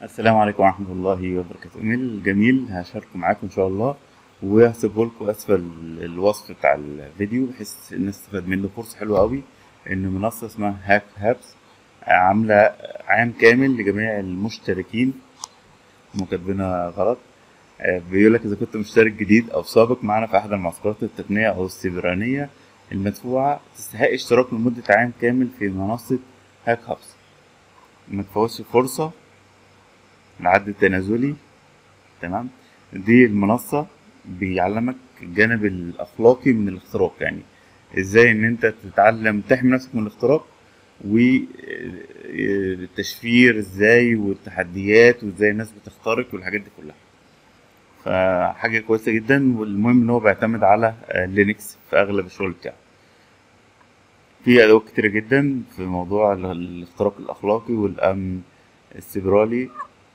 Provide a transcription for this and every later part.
السلام عليكم ورحمة الله وبركاته ايميل جميل هشاركه معاكم ان شاء الله وهسيبه لكم اسفل الوصف بتاع الفيديو بحيث الناس تستفاد منه فرصة حلوة قوي ان منصة اسمها هاك هابس عاملة عام كامل لجميع المشتركين هم كاتبينها غلط آه، بيقول لك اذا كنت مشترك جديد او سابق معنا في احد المعسكرات التقنية او السيبرانية المدفوعة تستحق اشتراك لمدة عام كامل في منصة هاك هابس ما تفوتش فرصة العد التنازلي تمام دي المنصة بيعلمك الجانب الأخلاقي من الاختراق يعني ازاي ان انت تتعلم تحمي نفسك من الاختراق والتشفير ازاي والتحديات وازاي الناس بتخترق والحاجات دي كلها فحاجة كويسة جدا والمهم ان هو بيعتمد على لينكس في اغلب الشغل بتاعه في ادوات كتيرة جدا في موضوع الاختراق الاخلاقي والامن السيبرالي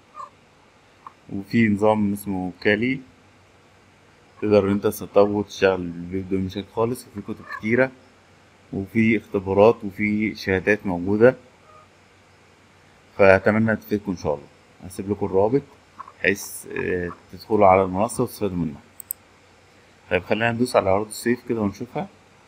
وفي نظام اسمه كالي تقدر ان انت تسطبه وتشتغل بدون مشاكل خالص وفي كتب كتيرة وفي اختبارات وفي شهادات موجودة فأتمنى تفيدكم إن شاء الله هسيب لكم الرابط بحيث آه، تدخلوا على المنصة وتستفادوا منها طيب خلينا ندوس على عرض الصيف كده ونشوفها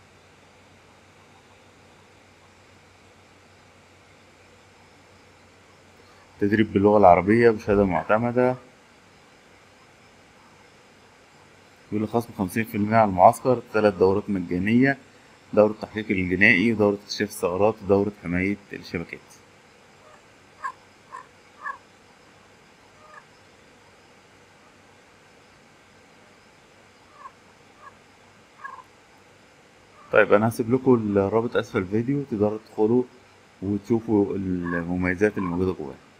تدريب باللغة العربية بشهادة معتمدة يقول خصم خمسين في المية على المعسكر ثلاث دورات مجانية دورة التحقيق الجنائي ودورة اكتشاف الثغرات ودورة حماية الشبكات طيب انا هسيب لكم الرابط اسفل الفيديو تقدروا تدخلوا وتشوفوا المميزات اللي موجودة جواه